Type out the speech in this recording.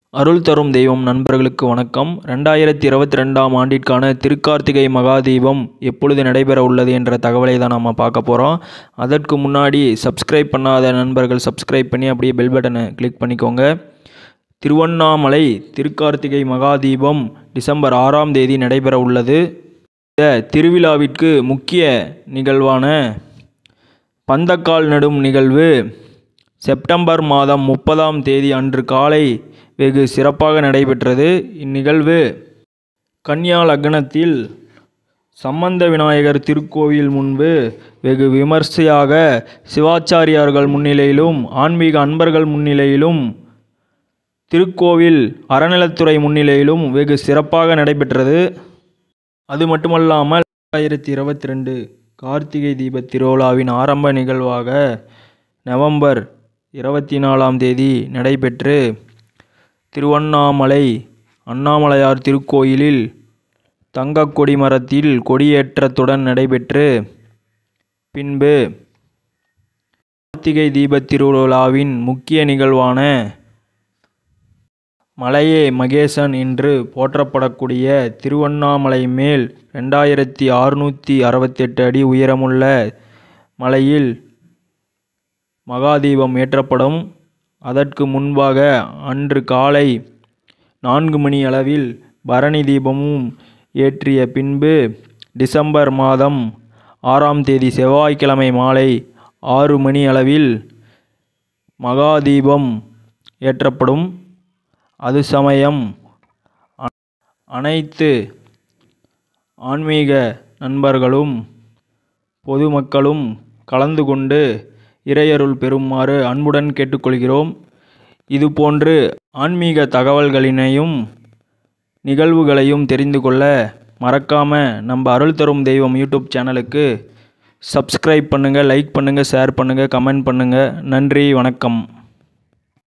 அருள் தரும் தெய்வம் நண்பர்களுக்கு வணக்கம் ரெண்டாயிரத்தி இருபத்தி ரெண்டாம் ஆண்டிற்கான திருக்கார்த்திகை மகாதீபம் எப்பொழுது நடைபெற உள்ளது என்ற தகவலை தான் நம்ம பார்க்க போகிறோம் அதற்கு முன்னாடி சப்ஸ்கிரைப் பண்ணாத நண்பர்கள் சப்ஸ்கிரைப் பண்ணி அப்படியே பெல் பட்டனை கிளிக் பண்ணிக்கோங்க திருவண்ணாமலை திருக்கார்த்திகை மகாதீபம் டிசம்பர் ஆறாம் தேதி நடைபெற உள்ளது இந்த திருவிழாவிற்கு முக்கிய நிகழ்வான பந்தக்கால் நடும் நிகழ்வு செப்டம்பர் மாதம் முப்பதாம் தேதி அன்று காலை வெகு சிறப்பாக நடைபெற்றது இந்நிகழ்வு கன்யா லக்னத்தில் சம்பந்த விநாயகர் திருக்கோவில் முன்பு வெகு விமர்சையாக சிவாச்சாரியார்கள் முன்னிலையிலும் ஆன்மீக அன்பர்கள் முன்னிலையிலும் திருக்கோவில் அறநிலத்துறை முன்னிலையிலும் வெகு சிறப்பாக நடைபெற்றது அது மட்டுமல்லாமல் ரெண்டாயிரத்தி இருபத்தி ரெண்டு கார்த்திகை தீப திருவிழாவின் ஆரம்ப நிகழ்வாக நவம்பர் இருபத்தி நாலாம் தேதி நடைபெற்று திருவண்ணாமலை அண்ணாமலையார் திருக்கோயிலில் தங்கக் கொடி மரத்தில் கொடியேற்றத்துடன் நடைபெற்று பின்பு கார்த்திகை தீபத் திருவிழாவின் முக்கிய நிகழ்வான மலையே மகேசன் என்று போற்றப்படக்கூடிய திருவண்ணாமலை மேல் ரெண்டாயிரத்தி அறுநூற்றி அறுபத்தெட்டு அடி உயரமுள்ள மலையில் மகாதீபம் ஏற்றப்படும் அதற்கு முன்பாக அன்று காலை நான்கு மணி அளவில் பரணி தீபமும் ஏற்றிய பின்பு டிசம்பர் மாதம் ஆறாம் தேதி செவ்வாய்க்கிழமை மாலை ஆறு மணி அளவில் மகாதீபம் ஏற்றப்படும் அது சமயம் அ- அனைத்து ஆன்மீக நண்பர்களும் பொதுமக்களும் கலந்து கொண்டு இறையருள் பெறுமாறு அன்புடன் கேட்டுக்கொள்கிறோம் இதுபோன்று ஆன்மீக தகவல்களினையும் நிகழ்வுகளையும் தெரிந்து கொள்ள மறக்காம நம்ம அருள் தரும் தெய்வம் யூடியூப் சேனலுக்கு சப்ஸ்கிரைப் பண்ணுங்கள் லைக் பண்ணுங்கள் ஷேர் பண்ணுங்கள் கமெண்ட் பண்ணுங்கள் நன்றி வணக்கம்